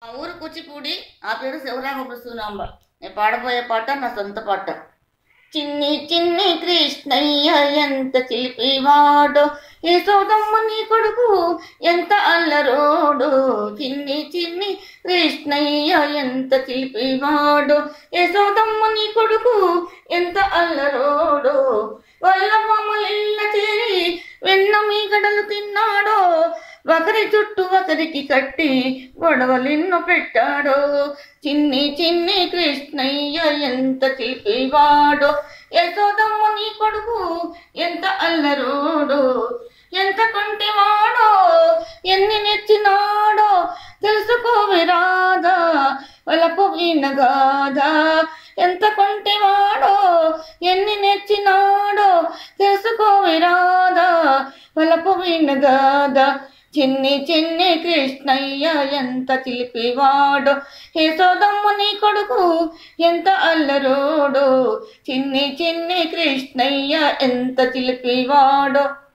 మా ఊరు కూచిపూడి ఆ పేరు శివరామ ప్రసూనాంబ నేను పాడబోయే పాట నా సొంత పాట చిన్ని చిన్ని కృష్ణయ్య ఎంత చిలిపివాడో ఈ సోదమ్మ నీ కొడుకు ఎంత అల్లరోడు చిన్ని చిన్ని కృష్ణయ్య ఎంత చిలిపివాడు ఏ సోదమ్మ నీ కొడుకు ఎంత అల్లరోడు వల్లభమ్మలిల్ల చేరి వెన్న మీ గడలు తిన్నాడో ఒకరి చుట్టూ ఒకరికి కట్టి గొడవలెన్నో పెట్టాడో చిన్ని చిన్ని కృష్ణయ్య ఎంత చిలిపివాడో యశోదమ్మ నీ కొడుకు ఎంత అల్లరోడు ఎంత కొంటివాడో ఎన్ని నెచ్చినాడో తెలుసుకోవి రాదా వలపు వినగాదా ఎంత కొంటివాడో ఎన్ని నెచ్చినాడో తెలుసుకోవి రాదా వలపు వినగాదా చిన్ని చిన్ని కృష్ణయ్య ఎంత చిలిపివాడో యశోదమ్మ నీ కొడుకు ఎంత అల్లరోడు చిన్ని చిన్ని కృష్ణయ్య ఎంత చిలిపివాడో